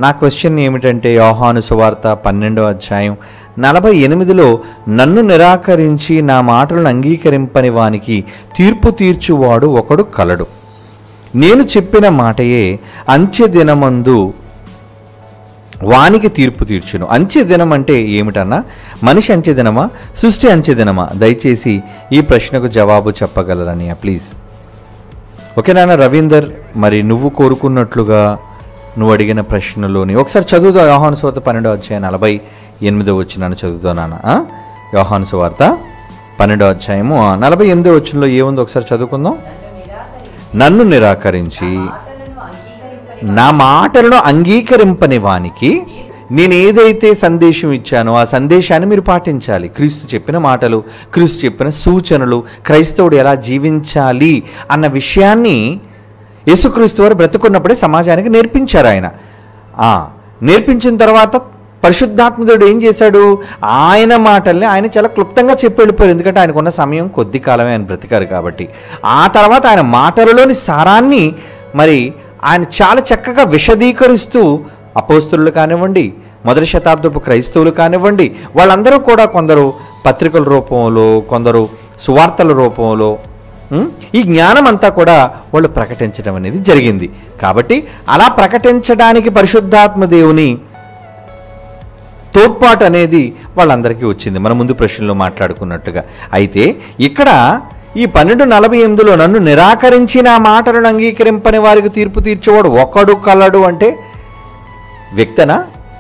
నా క్వశ్చన్ ఏమిటంటే యోహాను సువార్త పన్నెండో అధ్యాయం నలభై ఎనిమిదిలో నన్ను నిరాకరించి నా మాటలను అంగీకరింపని వానికి తీర్పు తీర్చువాడు ఒకడు కలడు నేను చెప్పిన మాటయే అంచె దినమందు వానికి తీర్పు తీర్చును అంచె దినం అంటే ఏమిటన్నా మనిషి అంచె దినమా సృష్టి అంచె దినమా దయచేసి ఈ ప్రశ్నకు జవాబు చెప్పగలరని ప్లీజ్ ఓకే నాన్న రవీందర్ మరి నువ్వు కోరుకున్నట్లుగా నువ్వు అడిగిన ప్రశ్నలోని ఒకసారి చదువుదా యోహాను సువార్త పన్నెండో అధ్యాయం నలభై ఎనిమిదో వచ్చినాను చదువుతా నాన్న ఆ? యోహాను సువార్త పన్నెండో అధ్యాయము ఆ, నలభై ఎనిమిదో వచ్చినలో ఏముందో ఒకసారి చదువుకుందాం నన్ను నన్ను నిరాకరించి నిరాకరించి మాటలను అంగీకరింపని నా మాటలను అంగీకరింపని వానికి నేను ఏదైతే సందేశం ఇచ్చానో ఆ సందేశాన్ని మీరు పాటించాలి క్రీస్తు చెప్పిన మాటలు క్రీస్తు చెప్పిన సూచనలు క్రైస్తవుడు ఎలా జీవించాలి అన్న విషయాన్ని యేసుక్రీస్తు వారు బ్రతుకున్నప్పుడే సమాజానికి నేర్పించారు ఆయన ఆ, నేర్పించిన తర్వాత పరిశుద్ధాత్మదుడు ఏం చేశాడు ఆయన మాటల్ని ఆయన చాలా క్లుప్తంగా చెప్పి వెళ్ళిపోయారు ఎందుకంటే ఆయనకున్న సమయం కొద్ది కాలమే ఆయన బ్రతికారు కాబట్టి ఆ తర్వాత ఆయన మాటలలోని సారాన్ని మరి ఆయన చాలా చక్కగా విశదీకరిస్తూ అపోస్తులు కానివ్వండి మొదటి శతాబ్దపు క్రైస్తవులు కానివ్వండి వాళ్ళందరూ కూడా కొందరు పత్రికల రూపంలో కొందరు సువార్తల రూపంలో ఉం? ఈ జ్ఞానం అంతా కూడా వాళ్ళు ప్రకటించడం అనేది జరిగింది కాబట్టి అలా ప్రకటించడానికి పరిశుద్ధాత్మ దేవుని తోడ్పాటు అనేది వాళ్ళందరికీ వచ్చింది మన ముందు ప్రశ్నలో మాట్లాడుకున్నట్టుగా అయితే ఇక్కడ ఈ పన్నెండు నలభై ఎనిమిదిలో నన్ను నిరాకరించి నా మాటలను అంగీకరింపని వారికి తీర్పు తీర్చేవాడు ఒకడు కలడు అంటే వ్యక్తనా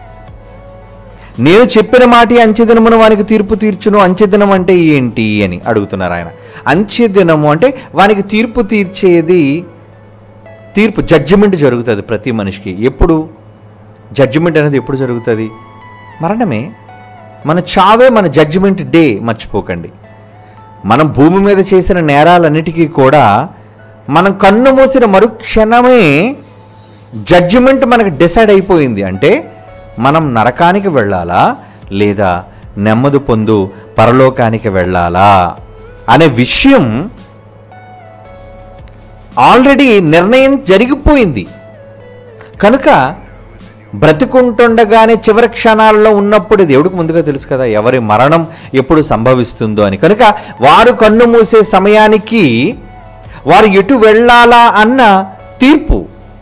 నేను చెప్పిన మాట అంచెదినమున వానికి తీర్పు తీర్చును అంచెదినం అంటే ఏంటి అని అడుగుతున్నారు ఆయన అంచెదినము అంటే వానికి తీర్పు తీర్చేది తీర్పు జడ్జిమెంట్ జరుగుతుంది ప్రతి మనిషికి ఎప్పుడు జడ్జిమెంట్ అనేది ఎప్పుడు జరుగుతుంది మరణమే మన చావే మన జడ్జిమెంట్ డే మర్చిపోకండి మనం భూమి మీద చేసిన నేరాలన్నిటికీ కూడా మనం కన్ను మూసిన మరుక్షణమే జడ్జిమెంట్ మనకు డిసైడ్ అయిపోయింది అంటే మనం నరకానికి వెళ్ళాలా లేదా నెమ్మది పొందు పరలోకానికి వెళ్ళాలా అనే విషయం ఆల్రెడీ నిర్ణయం జరిగిపోయింది కనుక బ్రతికుంటుండగానే చివరి క్షణాల్లో ఉన్నప్పుడు దేవుడికి ముందుగా తెలుసు కదా ఎవరి మరణం ఎప్పుడు సంభవిస్తుందో అని కనుక వారు కన్ను మూసే సమయానికి వారు ఎటు వెళ్ళాలా అన్న తీర్పు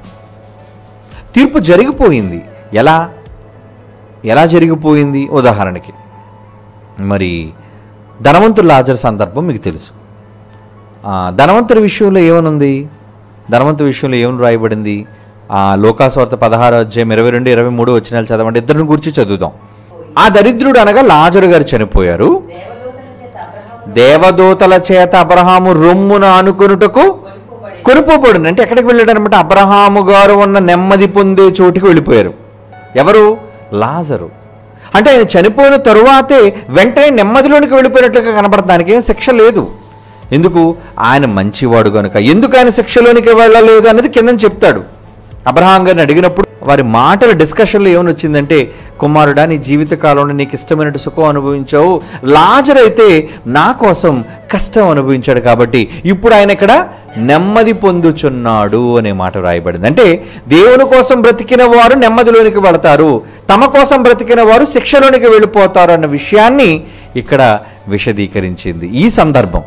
తీర్పు జరిగిపోయింది ఎలా ఎలా జరిగిపోయింది ఉదాహరణకి మరి ధనవంతుడు లాజర్ సందర్భం మీకు తెలుసు ఆ, ధనవంతుడి విషయంలో ఏమనుంది ధనవంతుడి విషయంలో ఏమని రాయబడింది ఆ లోకాస్వార్త పదహారు అధ్యాయం ఇరవై రెండు ఇరవై మూడు వచ్చినాలు చదవండి ఇద్దరిని గురించి చదువుదాం ఆ దరిద్రుడు అనగా లాజరు గారు చనిపోయారు దేవదూతల చేత అబ్రహాము దేవదూతల చేత అబ్రహాము రొమ్మున ఆనుకొనుటకు కొనుక్కోబడి కొనుక్కోబడింది అంటే ఎక్కడికి వెళ్ళాడు అనమాట అబ్రహాము గారు ఉన్న నెమ్మది పొందే చోటికి వెళ్ళిపోయారు ఎవరు లాజరు అంటే ఆయన చనిపోయిన తరువాతే వెంటనే నెమ్మదిలోనికి వెళ్ళిపోయినట్లుగా కనబడుతుంది ఆయనకి ఏం శిక్ష లేదు ఎందుకు ఆయన మంచివాడు కనుక ఎందుకు ఆయన శిక్షలోనికి వెళ్ళలేదు అనేది కింద చెప్తాడు అబ్రహాం గారిని అడిగినప్పుడు వారి మాటల డిస్కషన్లో ఏమని వచ్చిందంటే కుమారుడా నీ జీవిత కాలంలో నీకు ఇష్టమైన సుఖం అనుభవించావు లాజర్ అయితే నా కోసం కష్టం అనుభవించాడు కాబట్టి ఇప్పుడు ఆయన ఇక్కడ నెమ్మది పొందుచున్నాడు అనే మాట రాయబడింది అంటే దేవుని కోసం బ్రతికిన వారు నెమ్మదిలోనికి వెళతారు తమ కోసం బ్రతికిన వారు శిక్షలోనికి వెళ్ళిపోతారు అన్న విషయాన్ని ఇక్కడ విశదీకరించింది ఈ సందర్భం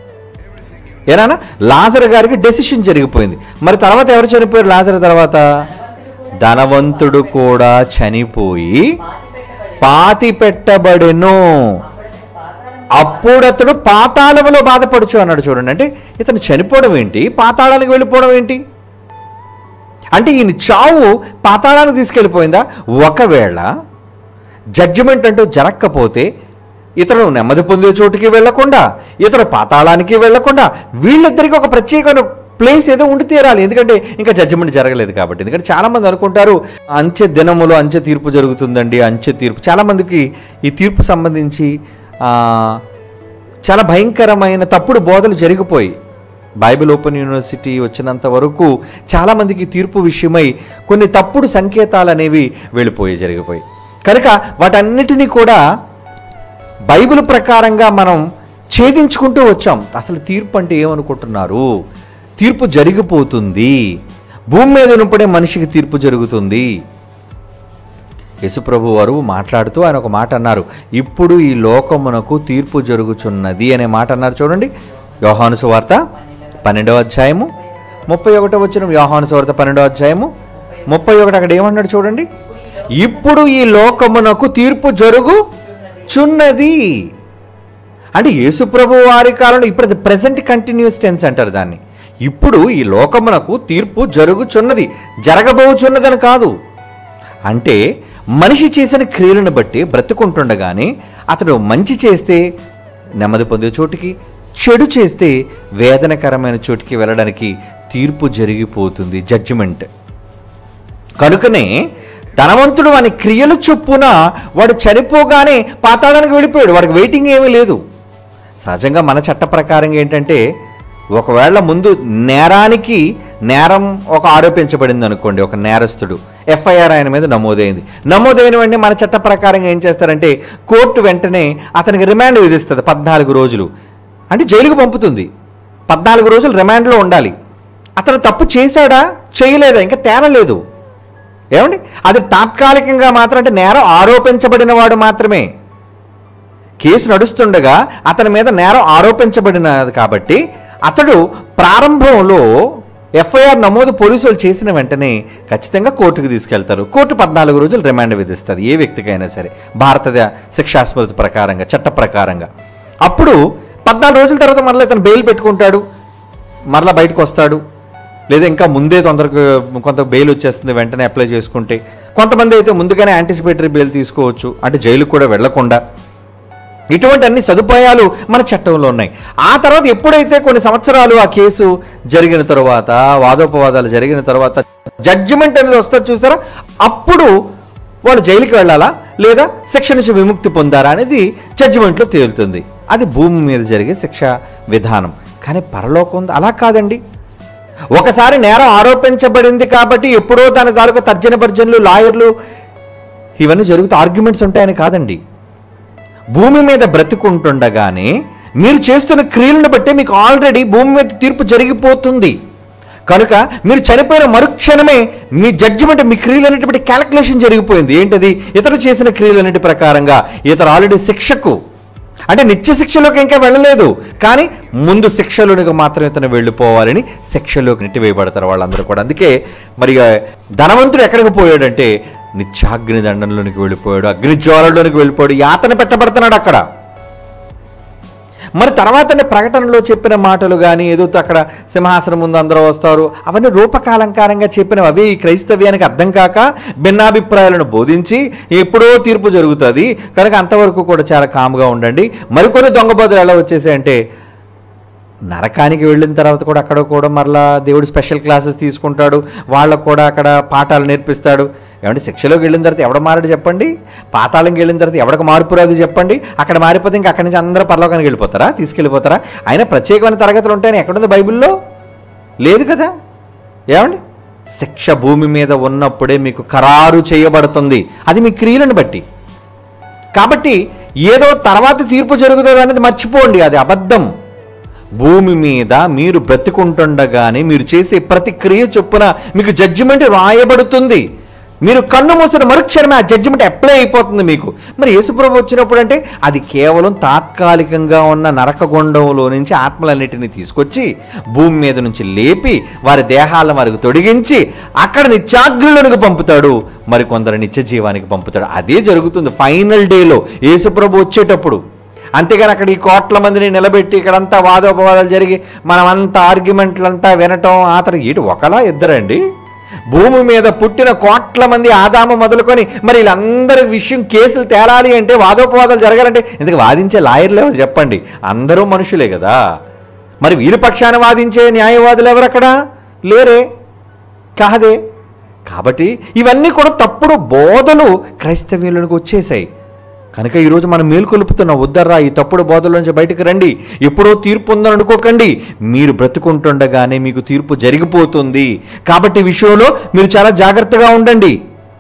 ఏనా లాజర్ గారికి డెసిషన్ జరిగిపోయింది మరి తర్వాత ఎవరు చనిపోయారు లాజర్ తర్వాత ధనవంతుడు కూడా చనిపోయి పాతి పెట్టబడెను అప్పుడు అతడు పాతాళములో బాధపడుచు అన్నాడు చూడండి అంటే ఇతను చనిపోవడం ఏంటి పాతాళానికి వెళ్ళిపోవడం ఏంటి అంటే ఈయన చావు పాతాళానికి తీసుకెళ్ళిపోయిందా ఒకవేళ జడ్జిమెంట్ అంటూ జరగకపోతే ఇతడు నెమ్మది పొందే చోటుకి వెళ్లకుండా ఇతడు పాతాళానికి వెళ్లకుండా వీళ్ళిద్దరికి ఒక ప్రత్యేకమైన ప్లేస్ ఏదో ఉండి తీరాలి ఎందుకంటే ఇంకా జడ్జిమెంట్ జరగలేదు కాబట్టి ఎందుకంటే చాలా మంది అనుకుంటారు అంచె దినములో అంచె తీర్పు జరుగుతుందండి అంచె తీర్పు చాలా మందికి ఈ తీర్పు సంబంధించి ఆ, చాలా భయంకరమైన తప్పుడు బోధలు జరిగిపోయి బైబిల్ ఓపెన్ యూనివర్సిటీ వచ్చినంత వరకు చాలామందికి తీర్పు విషయమై కొన్ని తప్పుడు సంకేతాలు అనేవి వెళ్ళిపోయి జరిగిపోయి కనుక వాటన్నిటినీ కూడా బైబిల్ ప్రకారంగా మనం ఛేదించుకుంటూ వచ్చాం అసలు తీర్పు అంటే ఏమనుకుంటున్నారు తీర్పు జరిగిపోతుంది భూమి మీద ఉన్నప్పుడే మనిషికి తీర్పు జరుగుతుంది యేసుప్రభు వారు మాట్లాడుతూ ఆయన ఒక మాట అన్నారు ఇప్పుడు ఈ లోకమునకు తీర్పు జరుగుచున్నది అనే మాట అన్నారు చూడండి యోహాను సువార్త పన్నెండవ అధ్యాయము ముప్పై ఒకటో వచ్చిన యోహాను సువార్త పన్నెండవ అధ్యాయము ముప్పై ఒకటి అక్కడ ఏమన్నాడు చూడండి ఇప్పుడు ఈ లోకమునకు తీర్పు జరుగు చున్నది అంటే యేసుప్రభు వారి కాలంలో ఇప్పుడు ప్రెసెంట్ కంటిన్యూస్ టెన్స్ అంటారు దాన్ని ఇప్పుడు ఈ లోకమునకు తీర్పు జరుగుచున్నది జరగబోచున్నదని కాదు అంటే మనిషి చేసిన క్రియలను బట్టి బ్రతుకుంటుండగానే అతడు మంచి చేస్తే నెమ్మది పొందే చోటికి చెడు చేస్తే వేదనకరమైన చోటికి వెళ్ళడానికి తీర్పు జరిగిపోతుంది జడ్జిమెంట్ కనుకనే ధనవంతుడు వాని క్రియలు చొప్పున వాడు చనిపోగానే పాతాళానికి వెళ్ళిపోయాడు వాడికి వెయిటింగ్ ఏమీ లేదు సహజంగా మన చట్ట ప్రకారంగా ఏంటంటే ఒకవేళ ముందు నేరానికి నేరం ఒక ఆరోపించబడింది అనుకోండి ఒక నేరస్తుడు ఎఫ్ఐఆర్ ఆయన మీద నమోదైంది నమోదైన వెంటనే మన చట్ట ప్రకారంగా ఏం చేస్తారంటే కోర్టు వెంటనే అతనికి రిమాండ్ విధిస్తుంది పద్నాలుగు రోజులు అంటే జైలుకు పంపుతుంది పద్నాలుగు రోజులు రిమాండ్లో ఉండాలి అతను తప్పు చేశాడా చేయలేదా ఇంకా తేలలేదు ఏమండి అది తాత్కాలికంగా మాత్రం అంటే నేరం ఆరోపించబడిన వాడు మాత్రమే కేసు నడుస్తుండగా అతని మీద నేరం ఆరోపించబడినది కాబట్టి అతడు ప్రారంభంలో ఎఫ్ఐఆర్ నమోదు పోలీసులు చేసిన వెంటనే ఖచ్చితంగా కోర్టుకు తీసుకెళ్తారు కోర్టు పద్నాలుగు రోజులు రిమాండ్ విధిస్తుంది ఏ వ్యక్తికైనా సరే భారత శిక్షాస్మృతి ప్రకారంగా చట్ట ప్రకారంగా అప్పుడు పద్నాలుగు రోజుల తర్వాత మరలా ఇతను బెయిల్ పెట్టుకుంటాడు మరలా బయటకు వస్తాడు లేదా ఇంకా ముందే తొందరగా కొంత బెయిల్ వచ్చేస్తుంది వెంటనే అప్లై చేసుకుంటే కొంతమంది అయితే ముందుగానే యాంటిసిపేటరీ బెయిల్ తీసుకోవచ్చు అంటే జైలుకు కూడా వెళ్లకుండా ఇటువంటి అన్ని సదుపాయాలు మన చట్టంలో ఉన్నాయి ఆ తర్వాత ఎప్పుడైతే కొన్ని సంవత్సరాలు ఆ కేసు జరిగిన తర్వాత వాదోపవాదాలు జరిగిన తర్వాత జడ్జిమెంట్ అనేది వస్తుంది చూసారా అప్పుడు వాళ్ళు జైలుకి వెళ్ళాలా లేదా శిక్ష నుంచి విముక్తి పొందారా అనేది జడ్జిమెంట్లో తేలుతుంది అది భూమి మీద జరిగే శిక్ష విధానం కానీ పరలోకం ఉంది అలా కాదండి ఒకసారి నేరం ఆరోపించబడింది కాబట్టి ఎప్పుడో దాని తాలూకా తర్జన భర్జనలు లాయర్లు ఇవన్నీ జరుగుతూ ఆర్గ్యుమెంట్స్ ఉంటాయని కాదండి భూమి మీద బ్రతికుంటుండగానే మీరు చేస్తున్న క్రియలను బట్టే మీకు ఆల్రెడీ భూమి మీద తీర్పు జరిగిపోతుంది కనుక మీరు చనిపోయిన మరుక్షణమే మీ జడ్జిమెంట్ మీ క్రియలన్నిటి బట్టి క్యాలిక్యులేషన్ జరిగిపోయింది ఏంటది ఇతరు చేసిన క్రియలన్నిటి ప్రకారంగా ఇతరు ఆల్రెడీ శిక్షకు అంటే నిత్య శిక్షలోకి ఇంకా వెళ్ళలేదు కానీ ముందు శిక్షలోనికి మాత్రం ఇతను వెళ్ళిపోవాలని శిక్షలోకి నెట్టివేయబడతారు వాళ్ళందరూ కూడా అందుకే మరి ఇక ధనవంతుడు ఎక్కడికి పోయాడంటే నిత్యాగ్ని దండంలోనికి వెళ్ళిపోయాడు అగ్ని జ్వాలలోనికి వెళ్ళిపోయాడు యాతన పెట్టబడుతున్నాడు అక్కడ మరి తర్వాత ప్రకటనలో చెప్పిన మాటలు కానీ ఏదో అక్కడ సింహాసనం ముందు అందరూ వస్తారు అవన్నీ రూపకాలంకారంగా చెప్పినవి అవి ఈ క్రైస్తవ్యానికి అర్థం కాక భిన్నాభిప్రాయాలను బోధించి ఎప్పుడో తీర్పు జరుగుతుంది కనుక అంతవరకు కూడా చాలా కామ్గా ఉండండి మరికొన్ని దొంగబోతులు ఎలా వచ్చేసాయంటే నరకానికి వెళ్ళిన తర్వాత కూడా అక్కడ కూడా మరలా దేవుడు స్పెషల్ క్లాసెస్ తీసుకుంటాడు వాళ్ళకు కూడా అక్కడ పాఠాలు నేర్పిస్తాడు ఏమంటే శిక్షలోకి వెళ్ళిన తర్వాత ఎవడ మారాడు చెప్పండి పాతాళంకి వెళ్ళిన తర్వాత ఎవడికి మార్పు రాదు చెప్పండి అక్కడ మారిపోతే ఇంకా అక్కడి నుంచి అందరూ పరలోకానికి వెళ్ళిపోతారా తీసుకెళ్ళిపోతారా అయినా ప్రత్యేకమైన తరగతులు ఉంటాయని ఎక్కడుంది బైబిల్లో లేదు కదా ఏమండి శిక్ష భూమి మీద ఉన్నప్పుడే మీకు ఖరారు చేయబడుతుంది అది మీ క్రియలను బట్టి కాబట్టి ఏదో తర్వాత తీర్పు జరుగుతుంది అనేది మర్చిపోండి అది అబద్ధం భూమి మీద మీరు బ్రతికుంటుండగానే మీరు చేసే ప్రతి క్రియ చొప్పున మీకు జడ్జిమెంట్ రాయబడుతుంది మీరు కన్ను మూసిన మరుక్షణమే ఆ జడ్జిమెంట్ అప్లై అయిపోతుంది మీకు మరి యేసుప్రభు వచ్చినప్పుడు అంటే అది కేవలం తాత్కాలికంగా ఉన్న నరకగుండంలో నుంచి ఆత్మలన్నిటిని తీసుకొచ్చి భూమి మీద నుంచి లేపి వారి దేహాలను వారికి తొడిగించి అక్కడ నిత్యాగ్నులకు పంపుతాడు మరి కొందరు నిత్య జీవానికి పంపుతాడు అదే జరుగుతుంది ఫైనల్ డేలో యేసుప్రభు వచ్చేటప్పుడు అంతేగాని అక్కడ ఈ కోట్ల మందిని నిలబెట్టి ఇక్కడంతా వాదోపవాదాలు జరిగి మనమంతా ఆర్గ్యుమెంట్లంతా వినటం ఆ తర్వాత ఇటు ఒకలా ఇద్దరండి భూమి మీద పుట్టిన కోట్ల మంది ఆదాము మొదలుకొని మరి వీళ్ళందరి విషయం కేసులు తేలాలి అంటే వాదోపవాదాలు జరగాలంటే ఇందుకు వాదించే లాయర్లు ఎవరు చెప్పండి అందరూ మనుషులే కదా మరి వీరి పక్షాన వాదించే న్యాయవాదులు ఎవరక్కడ లేరే కాదే కాబట్టి ఇవన్నీ కూడా తప్పుడు బోధలు క్రైస్తవ్యులకు వచ్చేసాయి కనుక ఈరోజు మనం మేల్కొలుపుతున్న ఉద్దర్రా ఈ తప్పుడు బోధల నుంచి బయటకు రండి ఎప్పుడో తీర్పు ఉందని అనుకోకండి మీరు బ్రతుకుంటుండగానే మీకు తీర్పు జరిగిపోతుంది కాబట్టి ఈ విషయంలో మీరు చాలా జాగ్రత్తగా ఉండండి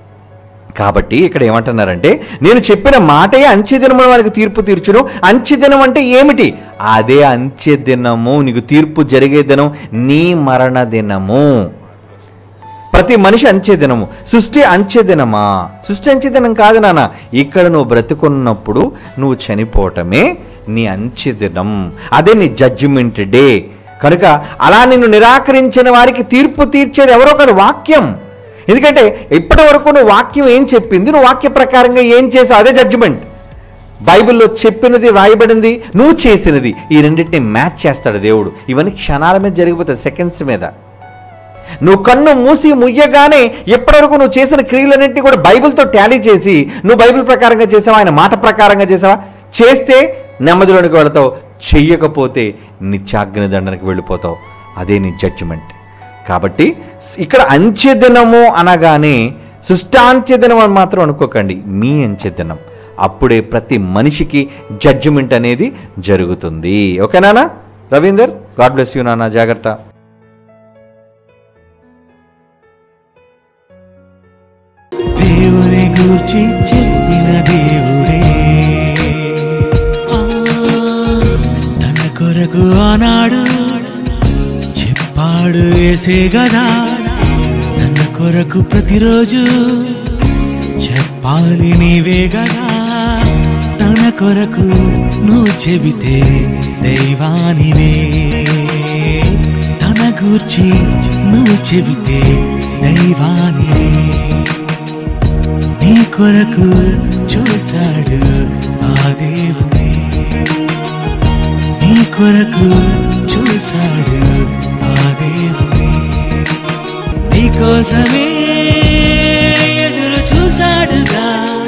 కాబట్టి ఇక్కడ ఏమంటున్నారంటే నేను చెప్పిన మాటే అంచెదినము వారికి తీర్పు తీర్చును అంచెదినం అంటే ఏమిటి అదే అంచెదినము నీకు తీర్పు జరిగే దినం నీ మరణ దినము ప్రతి మనిషి అంచె దినము సృష్టి అంచె దినమా సృష్టి అంచె దినం కాదు నాన్న ఇక్కడ నువ్వు బ్రతుకున్నప్పుడు నువ్వు చనిపోవటమే నీ అంచె దినం అదే నీ జడ్జిమెంట్ డే కనుక అలా నిన్ను నిరాకరించిన వారికి తీర్పు తీర్చేది ఎవరో కాదు వాక్యం ఎందుకంటే ఇప్పటి వరకు నువ్వు వాక్యం ఏం చెప్పింది నువ్వు వాక్య ప్రకారంగా ఏం చేసావు అదే జడ్జిమెంట్ బైబిల్లో చెప్పినది రాయబడింది నువ్వు చేసినది ఈ రెండింటిని మ్యాచ్ చేస్తాడు దేవుడు ఇవన్నీ క్షణాల మీద జరిగిపోతాయి సెకండ్స్ మీద నువ్వు కన్ను మూసి ముయ్యగానే ఎప్పటివరకు నువ్వు చేసిన క్రియలన్నింటినీ కూడా బైబిల్తో టాలీ చేసి నువ్వు బైబిల్ ప్రకారంగా చేసావా ఆయన మాట ప్రకారంగా చేసావా చేస్తే నెమ్మదిలోనికి వెళతావు చెయ్యకపోతే నిత్యాగ్ని దండనకి వెళ్ళిపోతావు అదే నీ జడ్జిమెంట్ కాబట్టి ఇక్కడ అంచె దినము అనగానే సుష్టాంత్య దినం అని మాత్రం అనుకోకండి మీ అంచె దినం అప్పుడే ప్రతి మనిషికి జడ్జిమెంట్ అనేది జరుగుతుంది ఓకేనా రవీందర్ గాడ్ బ్లెస్ యూ నాన్న జాగ్రత్త దేవుని గూర్చి చెప్పిన దేవుడే ఆ, తన కొరకు ఆనాడు చెప్పాడు వేసే గదా తన కొరకు ప్రతిరోజు చెప్పాలి నీవే గదా తన కొరకు నువ్వు చెబితే దైవానివే తన గూర్చి నువ్వు చెబితే దైవానివే నీ కొరకు చూశాడు ఆ దేవుడే నీ కొరకు చూశాడు ఆ దేవుడే నీ కోసమే ఎదురు చూశాడుగా